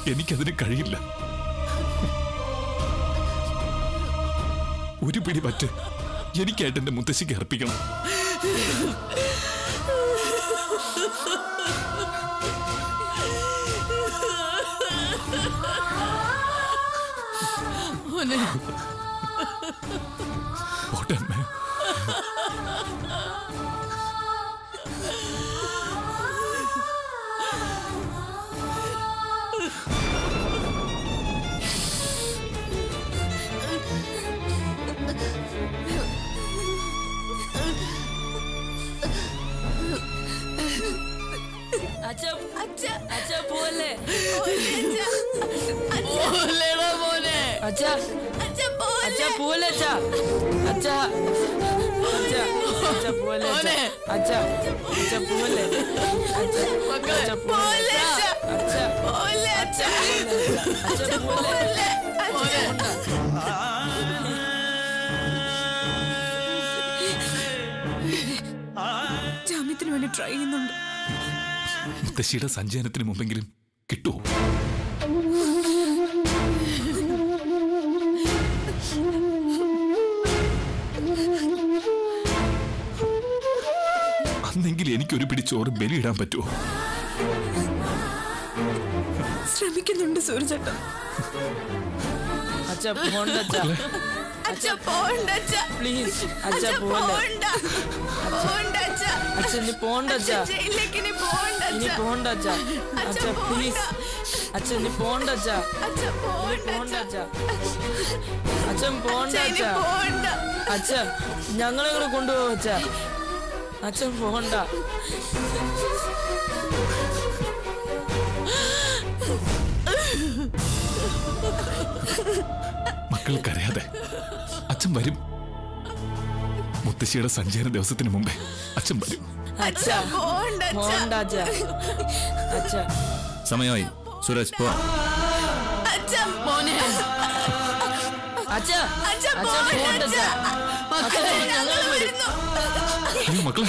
എനിക്കതിന് കഴിയില്ല ഒരു പിടി പറ്റ് എനിക്കായിട്ട് എന്റെ മുത്തശ്ശിക്ക് അർപ്പിക്കണം മോനെ പോട്ടെ അമ്മേ അച്ഛ അച്ഛ പോലെ പോലെടാ മോനെ അച്ഛ അച്ഛ പോലെ അച്ഛ അച്ഛ അച്ഛ അച്ഛ പോലെ അച്ഛ അച്ഛ പോലെ അച്ഛ അച്ഛ പോലെ അച്ഛ അച്ഛ അച്ഛ പോലെ ജാമ്യത്തിന് വേണ്ടി ട്രൈ ചെയ്യുന്നുണ്ട് മുത്തശ്ശിയുടെ സഞ്ചയനത്തിന് മുമ്പെങ്കിലും കിട്ടുമോ അന്നെങ്കിൽ എനിക്കൊരു പിടി ചോറ് ബലിയിടാൻ പറ്റുമോ ശ്രമിക്കുന്നുണ്ട് സൂരജേട്ടൻ അച്ഛ പോണ്ട അച്ഛ അച്ഛ പോണ്ട അച്ഛ പ്ലീസ് അച്ഛ പോലെ പോണ്ട പോണ്ട അച്ഛ അച്ഛ നീ പോണ്ട അച്ഛ ജയിലിലേക്ക് ഇനി പോണ്ട ഇനി അച്ഛ പോണ്ട അച്ഛ അച്ഛ പ്ലീസ് അച്ഛ നീ പോണ്ട അച്ഛ അച്ഛ ഇനി പോണ്ട പോണ്ട അച്ഛ അച്ഛൻ പോണ്ട അച്ഛ ഇനി അച്ഛ പോണ്ട അച്ഛ ഞങ്ങളെ കൂടെ കൊണ്ടുപോകും അച്ഛ അച്ഛൻ പോണ്ട മക്കൾ കരയാതെ അച്ഛൻ വരും മുത്തശ്ശിയുടെ സഞ്ചയന ദിവസത്തിന് മുമ്പേ അച്ഛൻ വരും അച്ഛ പോണ്ട അച്ഛ പോണ്ട അച്ഛ അച്ഛ സമയമായി സുരജ് പോ അച്ഛ മോനെ അച്ഛ അച്ഛ അച്ഛ പോണ്ട പോണ്ട അച്ഛ അച്ഛ മക്കളെ ഞങ്ങൾ വരും വരുന്നു അയ്യോ മക്കളെ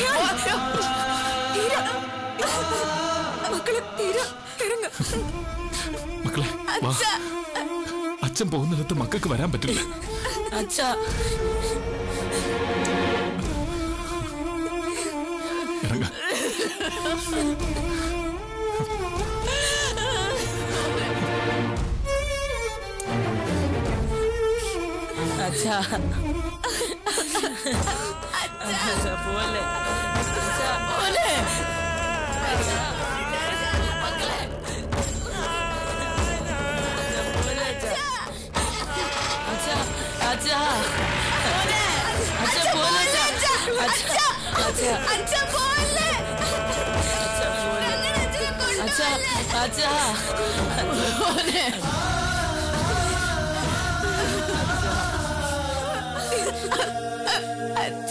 മക്കളെ തീര ഇറങ്ങ മക്കളെ വാ അച്ഛൻ പോകുന്നിടത്ത് മക്കൾക്ക് വരാൻ പറ്റില്ല അച്ഛ ഇറങ്ങ അച്ഛ അച്ഛ പോലെ അച്ഛ പോലെ അച്ഛ അച്ഛ അച്ഛ പോലെ അച്ഛ അച്ഛ അച്ഛ അച്ഛ പോലെ അച്ഛ പോലെ അച്ഛ അച്ഛ പോലെ അച്ഛ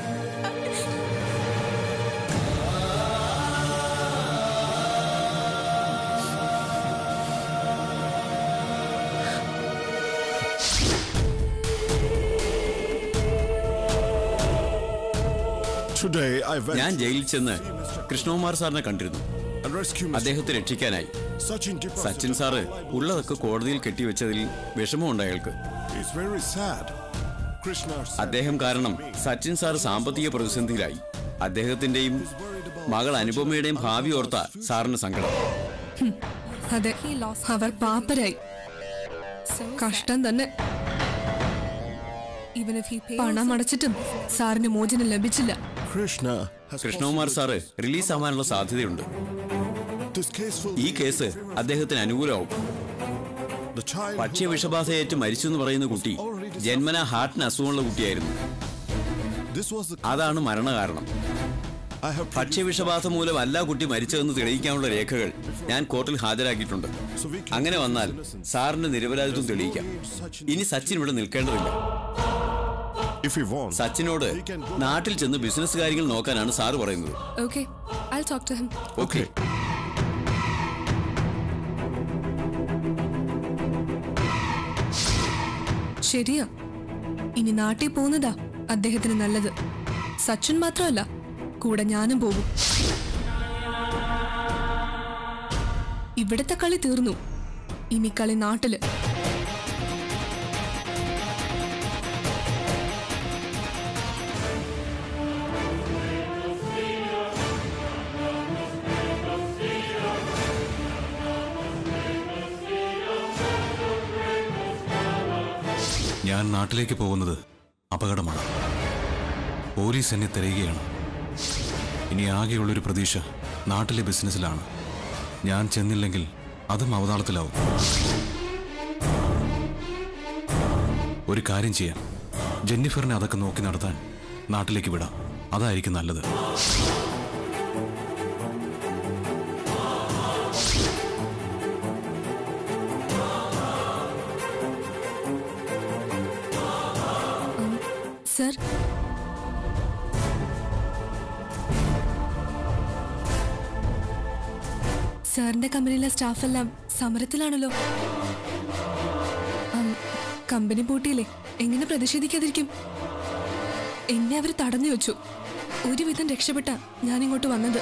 Today I went ഞാൻ ജയിലിൽ ചെന്ന് കൃഷ്ണകുമാർ സാറിനെ കണ്ടിരുന്നു and rescued Mr. അദ്ദേഹത്തെ രക്ഷിക്കാനായി Sachin deposited സച്ചിൻ സാറ് ഉള്ളതൊക്കെ കോടതിയിൽ കെട്ടിവെച്ചതിൽ വിഷമമുണ്ട് അയാൾക്ക് It's very sad. Krishna said അദ്ദേഹം കാരണം സച്ചിൻ സാർ സാമ്പത്തിക പ്രതിസന്ധിയിലായി അദ്ദേഹത്തിന്റെയും മകൾ അനുപമയുടെയും ഭാവി ഓർത്ത സാറിന് സങ്കടം അതെ അവർ പാപ്പരായി കഷ്ടം തന്നെ പണം അടച്ചിട്ടും സാറിന് മോചനം ലഭിച്ചില്ല Krishna has Krishnakumar sir release ആവാനുള്ള സാധ്യതയുണ്ട് this case will ഈ കേസ് അദ്ദേഹത്തിന് അനുകൂലമാവും the child ഭക്ഷ്യ വിഷബാധയേറ്റ് മരിച്ചു എന്ന് പറയുന്ന കുട്ടി ജന്മന ഹാർട്ടിന് അസുഖമുള്ള കുട്ടിയായിരുന്നു this was the അതാണ് മരണകാരണം I have ഭക്ഷ്യ വിഷബാധ മൂലമല്ല കുട്ടി മരിച്ചതെന്ന് തെളിയിക്കാനുള്ള രേഖകൾ ഞാൻ കോർട്ടിൽ ഹാജരാക്കിയിട്ടുണ്ട് അങ്ങനെ വന്നാൽ സാറിന്റെ നിരപരാധിത്വം തെളിയിക്കാം ഇനി സച്ചിൻ ഇവിടെ നിൽക്കേണ്ടതില്ല if he wants സച്ചിനോട് നാട്ടിൽ ചെന്ന് ബിസിനസ് കാര്യങ്ങൾ നോക്കാനാണ് സാറ് പറയുന്നത് okay I talk to him okay ശരിയാ ഇനി നാട്ടിൽ പോകുന്നതാ അദ്ദേഹത്തിന് നല്ലത് സച്ചിൻ മാത്രമല്ല കൂടെ ഞാനും പോകും ഇവിടത്തെ കളി തീർന്നു ഇനി കളി നാട്ടില് ഞാൻ നാട്ടിലേക്ക് പോകുന്നത് അപകടമാണ് പോലീസ് എന്നെ തിരയുകയാണ് ഇനി ആകെയുള്ളൊരു പ്രതീക്ഷ നാട്ടിലെ ബിസിനസ്സിലാണ് ഞാൻ ചെന്നില്ലെങ്കിൽ അതും അവതാളത്തിലാവും ഒരു കാര്യം ചെയ്യാം ജെന്നിഫറിനെ അതൊക്കെ നോക്കി നടത്താൻ നാട്ടിലേക്ക് വിടാം അതായിരിക്കും നല്ലത് സർ സാറിന്റെ കമ്പനിയിലെ സ്റ്റാഫെല്ലാം സമരത്തിലാണല്ലോ ഉം, കമ്പനി പൂട്ടിയില്ലേ എങ്ങനെ പ്രതിഷേധിക്കാതിരിക്കും എന്നെ അവർ തടഞ്ഞു വെച്ചു ഒരുവിധം രക്ഷപ്പെട്ട ഞാൻ ഇങ്ങോട്ട് വന്നത്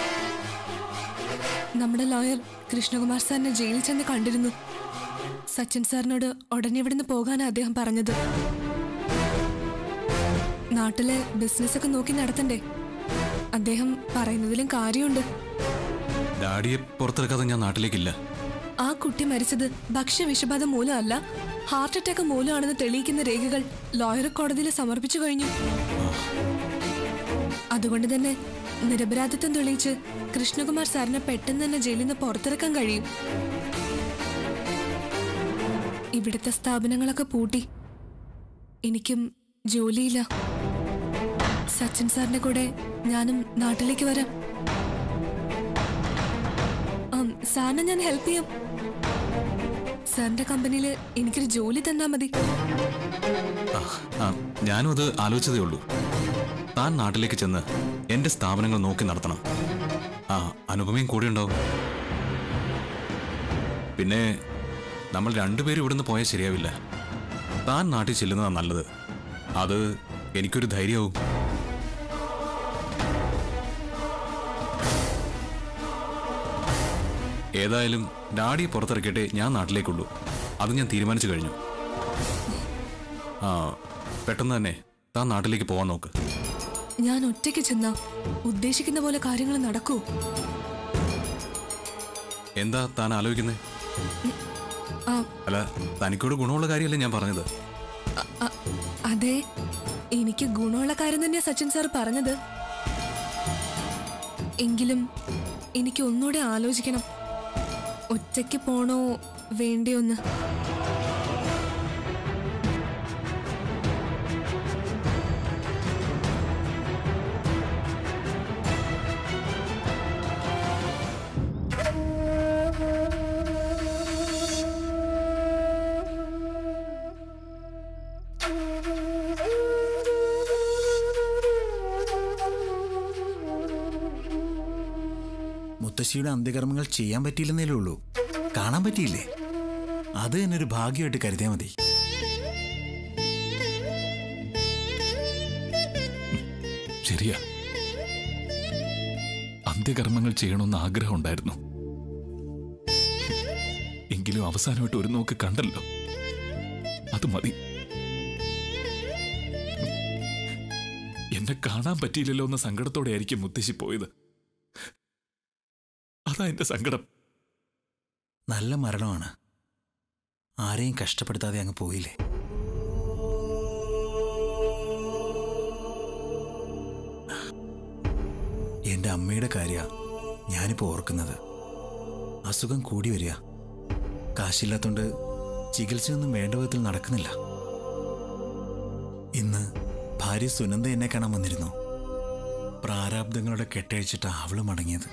നമ്മുടെ ലോയർ കൃഷ്ണകുമാർ സാറിനെ ജയിലിൽ ചെന്ന് കണ്ടിരുന്നു സച്ചിൻ സാറിനോട് ഉടനെ ഇവിടുന്ന് പോകാനാണ് അദ്ദേഹം പറഞ്ഞത് നാട്ടിലെ ബിസിനസ് ഒക്കെ നോക്കി നടത്തണ്ടേ അദ്ദേഹം പറയുന്നതിലും കാര്യമുണ്ട് ഡാഡിയെ പുറത്തിറക്കാതെ ഞാൻ നാട്ടിലേക്കില്ല ആ കുട്ടി മരിച്ചത് ഭക്ഷ്യവിഷബാധ മൂലമല്ല ഹാർട്ട് അറ്റാക്ക് മൂലമാണെന്ന് തെളിയിക്കുന്ന രേഖകൾ ലോയർ കോടതിയിൽ സമർപ്പിച്ചു കഴിഞ്ഞു അതുകൊണ്ട് തന്നെ നിരപരാധിത്വം തെളിയിച്ച് കൃഷ്ണകുമാർ സാറിനെ പെട്ടെന്ന് തന്നെ ജയിലിൽ നിന്ന് പുറത്തിറക്കാൻ കഴിയും ഇവിടുത്തെ സ്ഥാപനങ്ങളൊക്കെ പൂട്ടി എനിക്കും ജോലിയില്ല സച്ചിൻ സാറിന്റെ കൂടെ ഞാനും നാട്ടിലേക്ക് വരാം ആം, സാറിനെ ഞാൻ ഹെൽപ്പ് ചെയ്യാം സാറിന്റെ കമ്പനിയിൽ എനിക്കൊരു ജോലി തന്നാ മതി ആ, ആ, ഞാനും അത് ആലോചിച്ചതേ ഉള്ളൂ താൻ നാട്ടിലേക്ക് ചെന്ന് എന്റെ സ്ഥാപനങ്ങൾ നോക്കി നടത്തണം ആ അനുപമയും കൂടെ ഉണ്ടാവും പിന്നെ നമ്മൾ രണ്ടുപേരും ഇവിടുന്ന് പോയാൽ ശരിയാവില്ല താൻ നാട്ടിൽ ചെല്ലുന്നതാണ് നല്ലത് അത് എനിക്കൊരു ധൈര്യവും ഏതായാലും ഡാഡിയെ പുറത്തിറക്കിയിട്ടേ ഞാൻ നാട്ടിലേക്കുള്ളൂ അത് ഞാൻ തീരുമാനിച്ചു കഴിഞ്ഞു ആ പെട്ടെന്ന് തന്നെ താൻ നാട്ടിലേക്ക് പോവാൻ നോക്ക് ഞാൻ ഒറ്റയ്ക്ക് ചെന്നാ ഉദ്ദേശിക്കുന്ന പോലെ കാര്യങ്ങൾ നടക്കൂ എന്താ താൻ ആലോചിക്കുന്നേ ആ അല്ല തനിക്കോട് ഗുണമുള്ള കാര്യമല്ലേ ഞാൻ പറഞ്ഞത് അ- അതെ എനിക്ക് ഗുണമുള്ള കാര്യം തന്നെയാ സച്ചിൻ സാർ പറഞ്ഞത് എങ്കിലും എനിക്ക് ഒന്നുകൂടെ ആലോചിക്കണം ഒറ്റയ്ക്ക് പോണോ വേണ്ടിയൊന്ന് മുത്തശ്ശിയുടെ അന്ത്യകർമ്മങ്ങൾ ചെയ്യാൻ പറ്റിയില്ലെന്നേ ഉള്ളൂ കാണാൻ പറ്റിയില്ലേ അത് തന്നെ ഒരു ഭാഗ്യമായിട്ട് കരുതിയാൽ മതി ശരിയാ അന്ത്യകർമ്മങ്ങൾ ചെയ്യണമെന്ന് ആഗ്രഹം ഉണ്ടായിരുന്നു എങ്കിലും അവസാനമായിട്ട് ഒരു നോക്ക് കണ്ടല്ലോ അത് മതി എന്നെ കാണാൻ പറ്റിയില്ലല്ലോ എന്ന സങ്കടത്തോടെ ആയിരിക്കും മുത്തശ്ശി പോയത് അതാ എന്റെ സങ്കടം നല്ല മരണമാണ് ആരെയും കഷ്ടപ്പെടുത്താതെ അങ്ങ് പോയില്ലേ എന്റെ അമ്മയുടെ കാര്യ ഞാനിപ്പോ ഓർക്കുന്നത് അസുഖം കൂടി വരിക കാശില്ലാത്തോണ്ട് ചികിത്സയൊന്നും വേണ്ട വിധത്തിൽ നടക്കുന്നില്ല ഇന്ന് ഭാര്യ സുനന്ദ എന്നെ കാണാൻ വന്നിരുന്നു പ്രാരാബ്ദങ്ങളുടെ കെട്ടഴിച്ചിട്ടാ അവള് മടങ്ങിയത്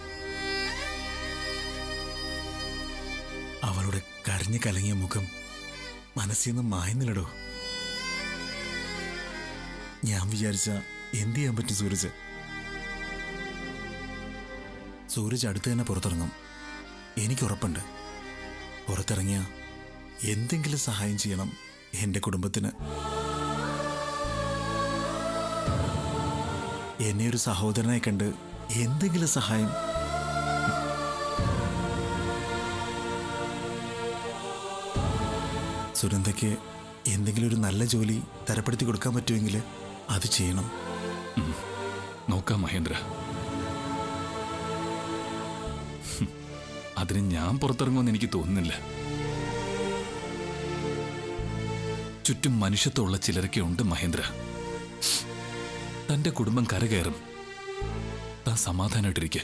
അവളുടെ കരഞ്ഞു കലങ്ങിയ മുഖം മനസ്സിൽ നിന്ന് മായുന്നില്ലടോ ഞാൻ വിചാരിച്ച എന്ത് ചെയ്യാൻ പറ്റും സൂരജ് സൂരജ് അടുത്ത് തന്നെ പുറത്തിറങ്ങും എനിക്ക് ഉറപ്പുണ്ട് പുറത്തിറങ്ങിയ എന്തെങ്കിലും സഹായം ചെയ്യണം എന്റെ കുടുംബത്തിന് എന്നെ ഒരു സഹോദരനായി കണ്ട് എന്തെങ്കിലും സഹായം സുനന്ദയ്ക്ക് എന്തെങ്കിലും ഒരു നല്ല ജോലി തരപ്പെടുത്തി കൊടുക്കാൻ പറ്റുമെങ്കിൽ അത് ചെയ്യണം നോക്കാം മഹേന്ദ്ര ഹും, അതിന് ഞാൻ പുറത്തിറങ്ങുമെന്ന് എനിക്ക് തോന്നുന്നില്ല ചുറ്റും മനുഷ്യത്വമുള്ള ചിലരൊക്കെ ഉണ്ട് മഹേന്ദ്ര തന്റെ കുടുംബം കരകയറും താൻ സമാധാനമായിട്ടിരിക്കുക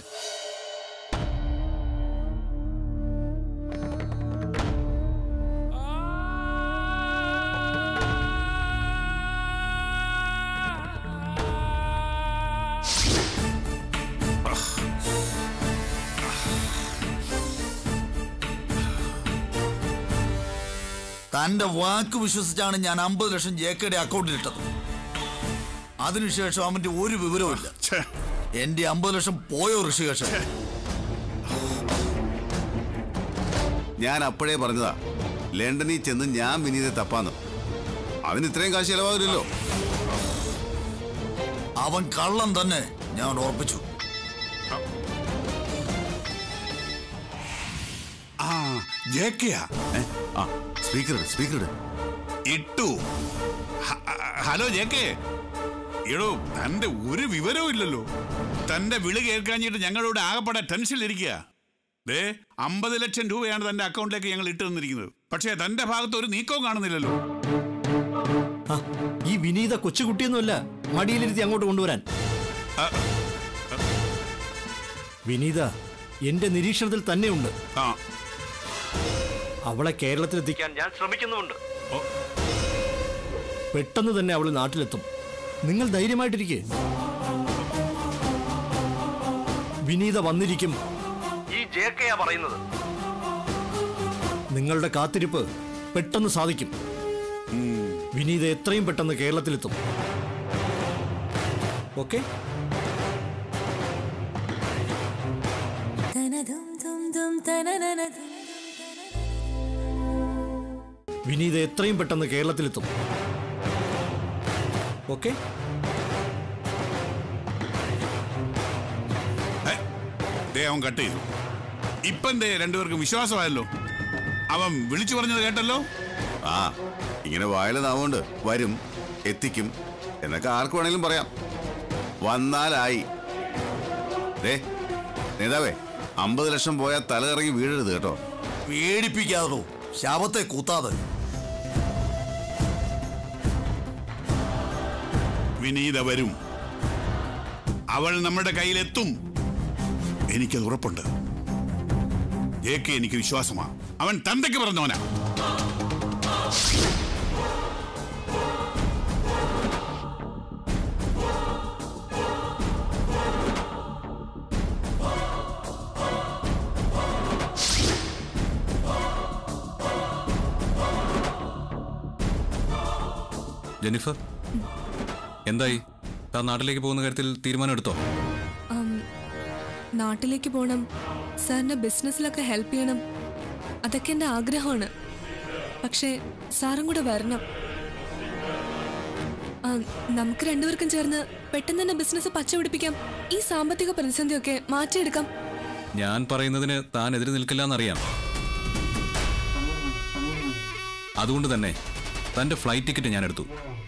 തന്റെ വാക്ക് വിശ്വസിച്ചാണ് ഞാൻ അമ്പത് ലക്ഷം ജേക്കയുടെ അക്കൗണ്ടിൽ ഇട്ടത് അതിനുശേഷം അവന്റെ ഒരു വിവരവും ഇല്ല എന്റെ അമ്പത് ലക്ഷം പോയോ ഋഷികേശൻ ഞാൻ അപ്പോഴേ പറഞ്ഞതാ ലണ്ടനിൽ ചെന്ന് ഞാൻ വിനീതെ തപ്പാന്ന് അതിന് ഇത്രയും കാശ് ചെലവാകില്ലല്ലോ അവൻ കള്ളം തന്നെ ഞാൻ ഉറപ്പിച്ചു ആ ജേക്കയാ ആ സ്പീക്കർ സ്പീക്കർ ഇട്ടു ഹ- ഹലോ ജേക്കേ എടോ തന്റെ ഒരു വിവരവും ഇല്ലല്ലോ തന്റെ വിളി കേൾക്കാഞ്ഞിട്ട് ഞങ്ങളിവിടെ ആകെപ്പാടെ ടെൻഷനിലിരിക്കുക ദേ അമ്പത് ലക്ഷം രൂപയാണ് തന്റെ അക്കൗണ്ടിലേക്ക് ഞങ്ങൾ ഇട്ടു തന്നിരിക്കുന്നത് പക്ഷേ തന്റെ ഭാഗത്ത് ഒരു നീക്കവും കാണുന്നില്ലല്ലോ ഈ വിനീത കൊച്ചുകുട്ടിയൊന്നുമല്ല മടിയിലിരുത്തി അങ്ങോട്ട് കൊണ്ടുവരാൻ വിനീത എന്റെ നിരീക്ഷണത്തിൽ തന്നെയുണ്ട് ആ അവളെ കേരളത്തിലെത്തിക്കാൻ ഞാൻ ശ്രമിക്കുന്നുമുണ്ട് പെട്ടെന്ന് തന്നെ അവൾ നാട്ടിലെത്തും നിങ്ങൾ ധൈര്യമായിട്ടിരിക്കെ വിനീത വന്നിരിക്കും ഈ ജേക്കയാ പറയുന്നത് നിങ്ങളുടെ കാത്തിരിപ്പ് പെട്ടെന്ന് സാധിക്കും വിനീത എത്രയും പെട്ടെന്ന് കേരളത്തിലെത്തും ഓക്കെ വിനീത എത്രയും പെട്ടെന്ന് കേരളത്തിലെത്തും ഓക്കെ ദേ അവൻ കട്ട് ചെയ്തു ഇപ്പം ദേ രണ്ടുപേർക്കും വിശ്വാസമായല്ലോ അവൻ വിളിച്ചു പറഞ്ഞത് കേട്ടല്ലോ ആ ഇങ്ങനെ വായല നാവുകൊണ്ട് വരും എത്തിക്കും എന്നൊക്കെ ആർക്ക് വേണേലും പറയാം വന്നാലായി ദേ നേതാവേ അമ്പത് ലക്ഷം പോയാൽ തലകറങ്ങി വീഴരുത് കേട്ടോ പേടിപ്പിക്കാതോ ശാപത്തെ കൂത്താതെ വിനീത വരും അവൾ നമ്മുടെ കയ്യിലെത്തും എനിക്കത് ഉറപ്പുണ്ട് ജേക്ക് എനിക്ക് വിശ്വാസമാ അവൻ തന്തയ്ക്ക് പറഞ്ഞവനാ ജെന്നിഫർ എന്തായി താൻ നാട്ടിലേക്ക് പോകുന്ന കാര്യത്തിൽ തീരുമാനം എടുത്തോ ആം, നാട്ടിലേക്ക് പോകണം സാറിന്റെ ബിസിനസ്സിലൊക്കെ ഹെൽപ്പ് ചെയ്യണം അതൊക്കെ എൻ്റെ ആഗ്രഹമാണ് പക്ഷേ സാറും കൂടെ വരണം ആ, നമുക്ക് രണ്ടുപേർക്കും ചേർന്ന് പെട്ടെന്ന് തന്നെ ബിസിനസ് പച്ചപിടിപ്പിക്കാം ഈ സാമ്പത്തിക പ്രതിസന്ധിയൊക്കെ മാറ്റിയെടുക്കാം ഞാൻ പറയുന്നതിന് താൻ എതിര് നിൽക്കില്ല എന്നറിയാം അതുകൊണ്ട് തന്നെ തന്റെ ഫ്ലൈറ്റ് ടിക്കറ്റ് ഞാൻ എടുത്തു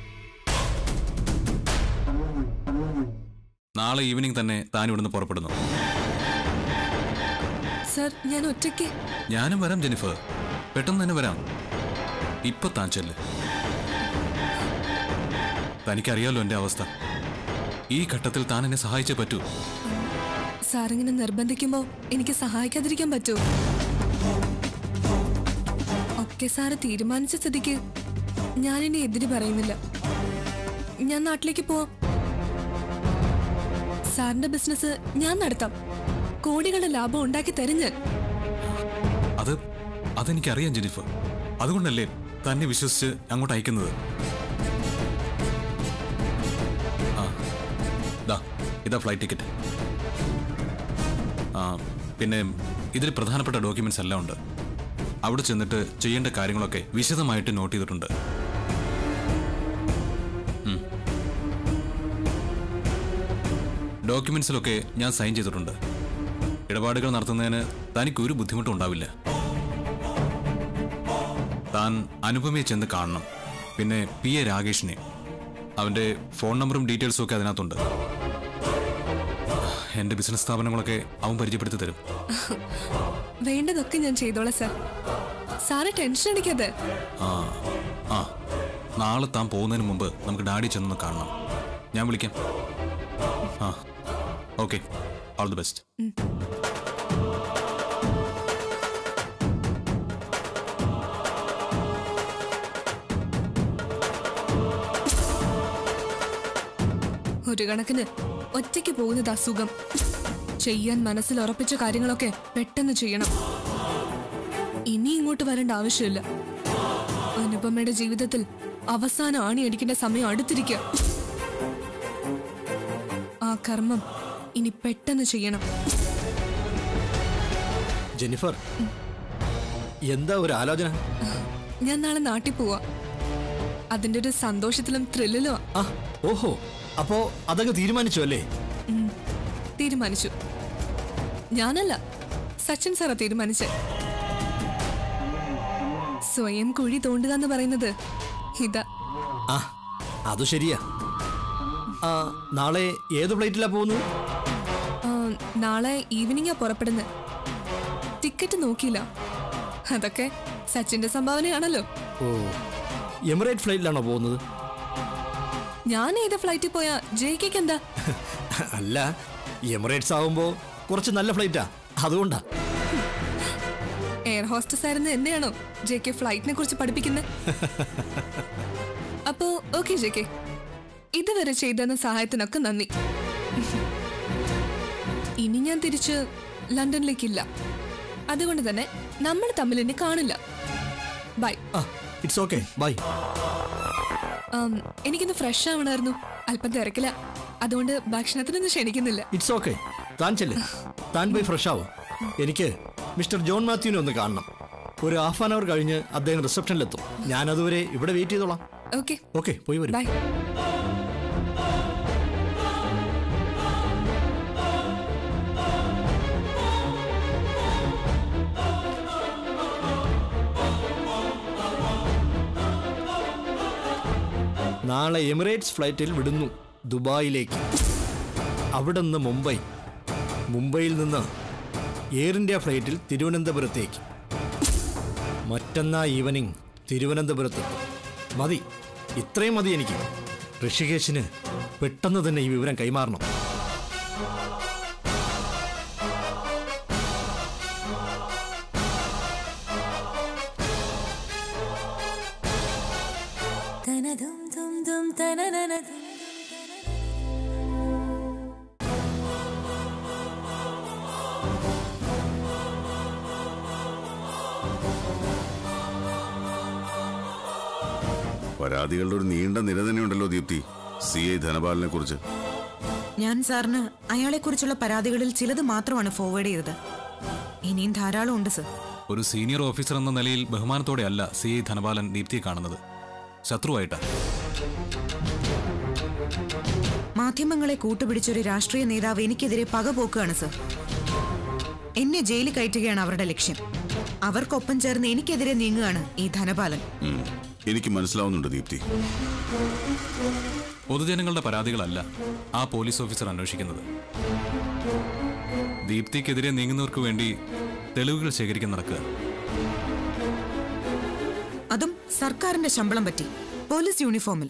നാളെ ഈവനിങ് തന്നെ താൻ ഇവിടുന്ന് പുറപ്പെടുന്നു സർ ഞാൻ ഒറ്റയ്ക്ക് ഞാനും വരാം ജെനിഫർ പെട്ടെന്ന് തന്നെ വരാം ഇപ്പൊ താൻ ചെല്ല് തനിക്കറിയാലോ എന്റെ അവസ്ഥ ഈ ഘട്ടത്തിൽ താൻ എന്നെ സഹായിച്ചേ പറ്റൂ സാറിങ്ങനെ നിർബന്ധിക്കുമ്പോൾ എനിക്ക് സഹായിക്കാതിരിക്കാൻ പറ്റുമോ ഒക്കെ സാറ് തീരുമാനിച്ച സ്ഥിതിക്ക് ഞാനിനി എതിര് പറയുന്നില്ല ഞാൻ നാട്ടിലേക്ക് പോവാം സാറിന്റെ ബിസിനസ് ഞാൻ നടത്താം കോടികളുടെ ലാഭം ഉണ്ടാക്കി തരും ഞാൻ അത് അതെനിക്കറിയാം ജെനിഫർ അതുകൊണ്ടല്ലേ തന്നെ വിശ്വസിച്ച് അങ്ങോട്ട് അയക്കുന്നത് ആ ദാ ഇതാ ഫ്ലൈറ്റ് ടിക്കറ്റ് ആ പിന്നെ ഇതിൽ പ്രധാനപ്പെട്ട ഡോക്യുമെന്റ്സ് എല്ലാം ഉണ്ട് അവിടെ ചെന്നിട്ട് ചെയ്യേണ്ട കാര്യങ്ങളൊക്കെ വിശദമായിട്ട് നോട്ട് ചെയ്തിട്ടുണ്ട് ഉം. ഡോക്യുമെന്റ്സിലൊക്കെ ഞാൻ സൈൻ ചെയ്തിട്ടുണ്ട് ഇടപാടുകൾ നടത്തുന്നതിന് തനിക്ക് ഒരു ബുദ്ധിമുട്ടും ഉണ്ടാവില്ല താൻ അനുപമയെ ചെന്ന് കാണണം പിന്നെ പി എ രാകേഷിനെ അവന്റെ ഫോൺ നമ്പറും ഡീറ്റെയിൽസും ഒക്കെ അതിനകത്തുണ്ട് എന്റെ ബിസിനസ് സ്ഥാപനങ്ങളൊക്കെ അവൻ പരിചയപ്പെടുത്തി തരും വേണ്ടതൊക്കെ ഞാൻ ചെയ്തോളാം സാർ സാറ് ടെൻഷൻ അടിക്കാതെ ആ ആ നാളെ താൻ പോകുന്നതിന് മുമ്പ് നമുക്ക് ഡാഡി ചെന്നൊന്ന് കാണണം ഞാൻ വിളിക്കാം ആ ഓക്കെ ഓൾ ദി ബെസ്റ്റ് ഒരു കണക്കിന് ഒറ്റയ്ക്ക് പോകുന്നത് അസുഖം ചെയ്യാൻ മനസ്സിൽ ഉറപ്പിച്ച കാര്യങ്ങളൊക്കെ പെട്ടെന്ന് ചെയ്യണം ഇനി ഇങ്ങോട്ട് വരേണ്ട ആവശ്യമില്ല അനുപമയുടെ ജീവിതത്തിൽ അവസാനം ആണിയടിക്കേണ്ട സമയം അടുത്തിരിക്കുക ആ കർമ്മം ഇനി പെട്ടെന്ന് ചെയ്യണം ജെന്നിഫർ എന്താ ഒരു ആലോചന ഞാൻ നാളെ നാട്ടിൽ പോവാ അതിന്റെ ഒരു സന്തോഷത്തിലും ത്രില്ലിലും ആ ഓഹോ അപ്പോ അതൊക്കെ തീരുമാനിച്ചു അല്ലേ തീരുമാനിച്ചു ഞാനല്ല സച്ചിൻ സാറാ തീരുമാനിച്ചേ സ്വയം കുഴി തോണ്ടുക എന്ന് പറയുന്നത് ഇതാ ആ അത് ശരിയാ ആ നാളെ ഏത് ഫ്ലൈറ്റിലാ പോകുന്നു ആ, നാളെ ഈവനിങ്ങാ പുറപ്പെടുന്നത് ടിക്കറ്റ് നോക്കിയില്ല അതൊക്കെ സച്ചിന്റെ സംഭാവനയാണല്ലോ ഓ എമിറേറ്റ് ഫ്ലൈറ്റിലാണോ പോകുന്നത് ഞാൻ ഏത് ഫ്ലൈറ്റിൽ പോയാ ജയിക്ക് എന്താ അല്ല എമിറേറ്റ്സ് ആവുമ്പോ കുറച്ച് നല്ല ഫ്ലൈറ്റാ അതുകൊണ്ടാ എയർ ഹോസ്റ്റസ് ആയിരുന്ന എന്നെയാണോ ജെ കെ ഫ്ലൈറ്റിനെ കുറിച്ച് പഠിപ്പിക്കുന്നത് അപ്പോ ഓക്കെ ജെ കെ ഇതുവരെ ചെയ്തെന്ന സഹായത്തിനൊക്കെ നന്ദി ഇനി ഞാൻ തിരിച്ച് ലണ്ടനിലേക്കില്ല അതുകൊണ്ട് തന്നെ നമ്മൾ തമ്മിൽ ഇനി കാണില്ല ബൈ ആ ഇറ്റ്സ് ഓക്കെ ബൈ ആം, എനിക്കിന്ന് ഫ്രഷ് ആവണമായിരുന്നു അല്പം തിരക്കില്ല അതുകൊണ്ട് ഭക്ഷണത്തിനൊന്നും ക്ഷണിക്കുന്നില്ല ഇറ്റ്സ് ഓക്കെ താൻ ചെല്ല് താൻ പോയി ഫ്രഷ് ആവും എനിക്ക് മിസ്റ്റർ ജോൺ മാത്യുവിനെ ഒന്ന് കാണണം ഒരു ഹാഫ് ആൻ അവർ കഴിഞ്ഞ് അദ്ദേഹം റിസപ്ഷനിലെത്തും ഞാൻ അതുവരെ ഇവിടെ വെയിറ്റ് ചെയ്തോളാം ഓക്കെ ഓക്കെ പോയി വരും ബൈ നാളെ എമിറേറ്റ്സ് ഫ്ലൈറ്റിൽ വിടുന്നു ദുബായിലേക്ക് അവിടെ നിന്ന് മുംബൈ മുംബൈയിൽ നിന്ന് എയർ ഇന്ത്യ ഫ്ലൈറ്റിൽ തിരുവനന്തപുരത്തേക്ക് മറ്റന്നാ ഈവനിങ് തിരുവനന്തപുരത്ത് മതി ഇത്രയും മതി എനിക്ക് ഋഷികേശിന് പെട്ടെന്ന് തന്നെ ഈ വിവരം കൈമാറണം പരാതികളുടെ ഒരു നീണ്ട നിര തന്നെയുണ്ടല്ലോ ദീപ്തി സി ഐ ധനപാലിനെ കുറിച്ച് ഞാൻ സാറിന് അയാളെക്കുറിച്ചുള്ള പരാതികളിൽ ചിലത് മാത്രമാണ് ഫോർവേഡ് ചെയ്തത് ഇനിയും ധാരാളം ഉണ്ട് സർ ഒരു സീനിയർ ഓഫീസർ എന്ന നിലയിൽ ബഹുമാനത്തോടെ അല്ല സി ഐ ധനപാലൻ ദീപ്തിയെ കാണുന്നത് ശത്രുവായിട്ടാ മാധ്യമങ്ങളെ കൂട്ടുപിടിച്ചൊരു രാഷ്ട്രീയ നേതാവ് എനിക്കെതിരെ പകപോക്കുകയാണ് സർ എന്നെ ജയിലിൽ കയറ്റുകയാണ് അവരുടെ ലക്ഷ്യം അവർക്കൊപ്പം ചേർന്ന് എനിക്കെതിരെ നീങ്ങുകയാണ് ഈ ധനപാലൻ ഉം. എനിക്ക് മനസ്സിലാവുന്നുണ്ട് ദീപ്തി പൊതുജനങ്ങളുടെ പരാതികളല്ല ആ പോലീസ് ഓഫീസർ അന്വേഷിക്കുന്നത് ദീപ്തിക്കെതിരെ നീങ്ങുന്നവർക്ക് വേണ്ടി തെളിവുകൾ ശേഖരിക്കാൻ നടക്കുക അതും സർക്കാരിന്റെ ശമ്പളം പറ്റി പോലീസ് യൂണിഫോമിൽ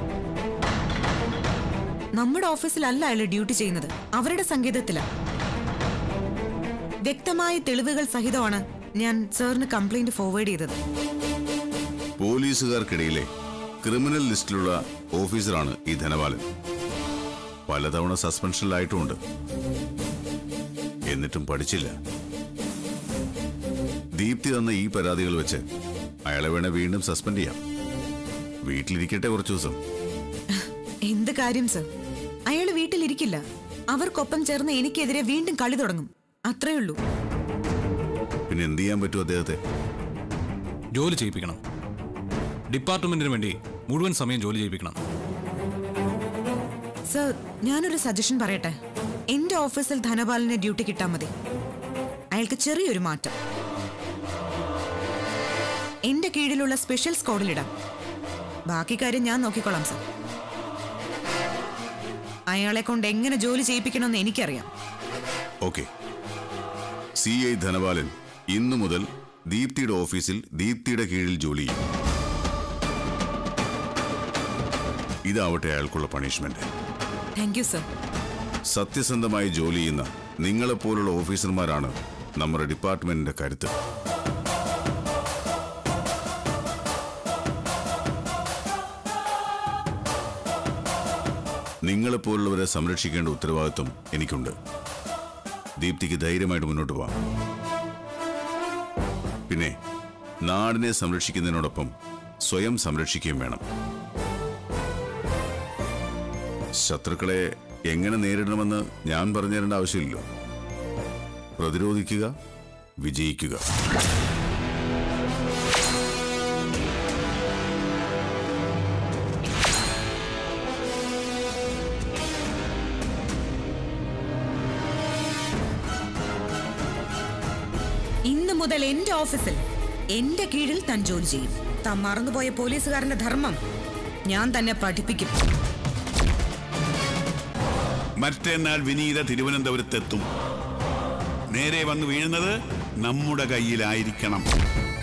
നമ്മുടെ ഓഫീസിലല്ല അയാൾ ഡ്യൂട്ടി ചെയ്യുന്നത് അവരുടെ സംഗീതത്തിലാണ് വ്യക്തമായ തെളിവുകൾ സഹിതമാണ് ഞാൻ സാറിന് കംപ്ലൈന്റ് ഫോർവേഡ് ചെയ്തത് പോലീസുകാർക്കിടയിലെ ക്രിമിനൽ ലിസ്റ്റിലുള്ള ഓഫീസറാണ് ഈ ധനപാലൻ പലതവണ സസ്പെൻഷനിലായിട്ടുമുണ്ട് എന്നിട്ടും പഠിച്ചില്ല ദീപ്തി തന്ന ഈ പരാതികൾ വെച്ച് അയാളെ വേണേ വീണ്ടും സസ്പെൻഡ് ചെയ്യാം വീട്ടിലിരിക്കട്ടെ കുറച്ചു ദിവസം എന്ത് കാര്യം സർ അയാൾ വീട്ടിലിരിക്കില്ല അവർക്കൊപ്പം ചേർന്ന് എനിക്കെതിരെ വീണ്ടും കളി തുടങ്ങും അത്രേ ഉള്ളൂ പിന്നെ എന്ത് ചെയ്യാൻ പറ്റും അദ്ദേഹത്തെ ജോലി ചെയ്യിപ്പിക്കണം ഡിപ്പാർട്ട്മെന്റിന് വേണ്ടി മുഴുവൻ സമയം ജോലി ചെയ്യിപ്പിക്കണം സർ ഞാനൊരു സജഷൻ പറയട്ടെ എന്റെ ഓഫീസിൽ ധനപാലിന് ഡ്യൂട്ടി കിട്ടാൻ മതി അയാൾക്ക് ചെറിയൊരു മാറ്റം എന്റെ കീഴിലുള്ള സ്പെഷ്യൽ സ്ക്വാഡിലിടാം ബാക്കി കാര്യം ഞാൻ നോക്കിക്കോളാം സർ അയാളെ കൊണ്ട് എങ്ങനെ ജോലി ചെയ്യിപ്പിക്കണമെന്ന് എനിക്കറിയാം ഓക്കെ സി ഐ ധനപാലൻ ഇന്നു മുതൽ ദീപ്തിയുടെ ഓഫീസിൽ ദീപ്തിയുടെ കീഴിൽ ജോലി ചെയ്യും ഇതാവട്ടെ അയാൾക്കുള്ള പണിഷ്മെന്റ് താങ്ക് യു സർ സത്യസന്ധമായി ജോലി ചെയ്യുന്ന നിങ്ങളെപ്പോലുള്ള ഓഫീസർമാരാണ് നമ്മുടെ ഡിപ്പാർട്ട്മെന്റിന്റെ കരുത്ത് നിങ്ങളെപ്പോലുള്ളവരെ സംരക്ഷിക്കേണ്ട ഉത്തരവാദിത്വം എനിക്കുണ്ട് ദീപ്തിക്ക് ധൈര്യമായിട്ട് മുന്നോട്ട് പോവാം പിന്നെ നാടിനെ സംരക്ഷിക്കുന്നതിനോടൊപ്പം സ്വയം സംരക്ഷിക്കുകയും വേണം ശത്രുക്കളെ എങ്ങനെ നേരിടണമെന്ന് ഞാൻ പറഞ്ഞു തരേണ്ട ആവശ്യമില്ലല്ലോ പ്രതിരോധിക്കുക വിജയിക്കുക ഇന്ന് മുതൽ എന്റെ ഓഫീസിൽ എന്റെ കീഴിൽ താൻ ജോലി ചെയ്യും താൻ മറന്നുപോയ പോലീസുകാരന്റെ ധർമ്മം ഞാൻ തന്നെ പഠിപ്പിക്കും മറ്റന്നാൾ വിനീത തിരുവനന്തപുരത്തെത്തും നേരെ വന്ന് വീഴുന്നത് നമ്മുടെ കയ്യിലായിരിക്കണം